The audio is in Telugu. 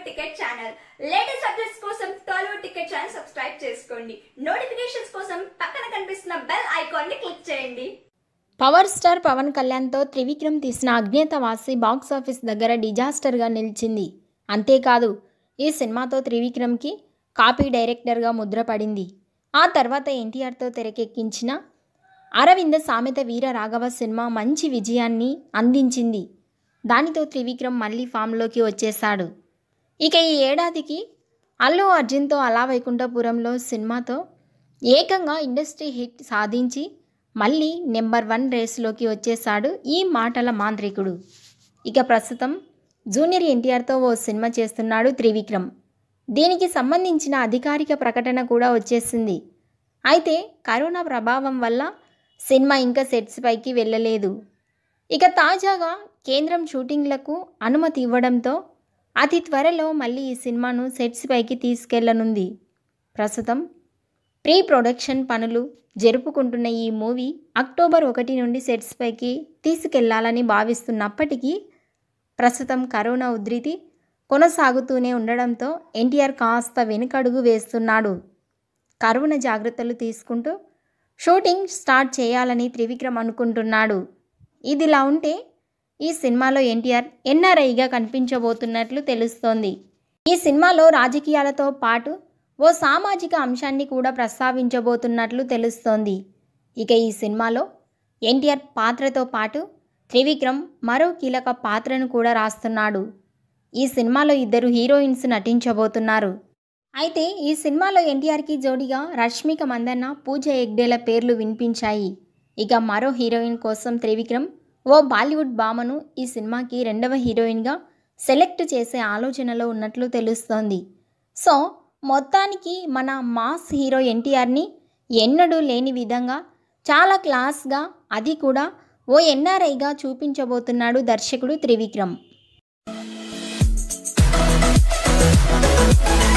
టికెట్ ఛానల్ లేటెస్ట్ అప్డేట్స్ కోసం టాలీవుడ్ టికెట్ ఛానల్ సబ్స్క్రైబ్ చేసుకోండి నోటిఫికేషన్స్ కోసం పక్కన కనిపిస్తున్న బెల్ ఐకాన్ ని క్లిక్ చేయండి పవర్ స్టార్ పవన్ కళ్యాణ్తో త్రివిక్రమ్ తీసిన అజ్ఞాతవాసి బాక్స్ ఆఫీస్ దగ్గర డిజాస్టర్గా నిలిచింది అంతేకాదు ఈ సినిమాతో త్రివిక్రమ్కి కాపీ డైరెక్టర్గా ముద్రపడింది ఆ తర్వాత ఎన్టీఆర్తో తెరకెక్కించిన అరవింద సామెత వీర రాఘవ సినిమా మంచి విజయాన్ని అందించింది దానితో త్రివిక్రమ్ మళ్ళీ ఫామ్లోకి వచ్చేశాడు ఇక ఈ ఏడాదికి అల్లు అర్జున్తో అలా వైకుంఠపురంలో సినిమాతో ఏకంగా ఇండస్ట్రీ హిట్ సాధించి మళ్ళీ నెంబర్ వన్ రేసులోకి వచ్చేశాడు ఈ మాటల మాంత్రికుడు ఇక ప్రస్తుతం జూనియర్ ఎన్టీఆర్తో ఓ సినిమా చేస్తున్నాడు త్రివిక్రమ్ దీనికి సంబంధించిన అధికారిక ప్రకటన కూడా వచ్చేసింది అయితే కరోనా ప్రభావం వల్ల సినిమా ఇంకా సెట్స్ పైకి వెళ్ళలేదు ఇక తాజాగా కేంద్రం షూటింగ్లకు అనుమతి ఇవ్వడంతో అతి త్వరలో మళ్ళీ ఈ సినిమాను సెట్స్ పైకి తీసుకెళ్లనుంది ప్రస్తుతం ప్రీ ప్రొడక్షన్ పనులు జరుపుకుంటున్న ఈ మూవీ అక్టోబర్ ఒకటి నుండి సెట్స్ పైకి తీసుకెళ్లాలని భావిస్తున్నప్పటికీ ప్రస్తుతం కరోనా ఉధృతి కొనసాగుతూనే ఉండడంతో ఎన్టీఆర్ కాస్త వెనుకడుగు వేస్తున్నాడు కరోనా జాగ్రత్తలు తీసుకుంటూ షూటింగ్ స్టార్ట్ చేయాలని త్రివిక్రమ్ అనుకుంటున్నాడు ఇదిలా ఉంటే ఈ సినిమాలో ఎన్టీఆర్ ఎన్ఆర్ఐగా కనిపించబోతున్నట్లు తెలుస్తోంది ఈ సినిమాలో రాజకీయాలతో పాటు ఓ సామాజిక అంశాన్ని కూడా ప్రస్తావించబోతున్నట్లు తెలుస్తోంది ఇక ఈ సినిమాలో ఎన్టీఆర్ పాత్రతో పాటు త్రివిక్రమ్ మరో కీలక పాత్రను కూడా రాస్తున్నాడు ఈ సినిమాలో ఇద్దరు హీరోయిన్స్ నటించబోతున్నారు అయితే ఈ సినిమాలో ఎన్టీఆర్కి జోడిగా రష్మిక మందన్న పూజ హెగ్డేల పేర్లు వినిపించాయి ఇక మరో హీరోయిన్ కోసం త్రివిక్రమ్ ఓ బాలీవుడ్ భామను ఈ సినిమాకి రెండవ హీరోయిన్గా సెలెక్ట్ చేసే ఆలోచనలో ఉన్నట్లు తెలుస్తోంది సో మొత్తానికి మన మాస్ హీరో ఎన్టీఆర్ని ఎన్నడూ లేని విధంగా చాలా క్లాస్గా అది కూడా ఓ ఎన్ఆర్ఐగా చూపించబోతున్నాడు దర్శకుడు త్రివిక్రమ్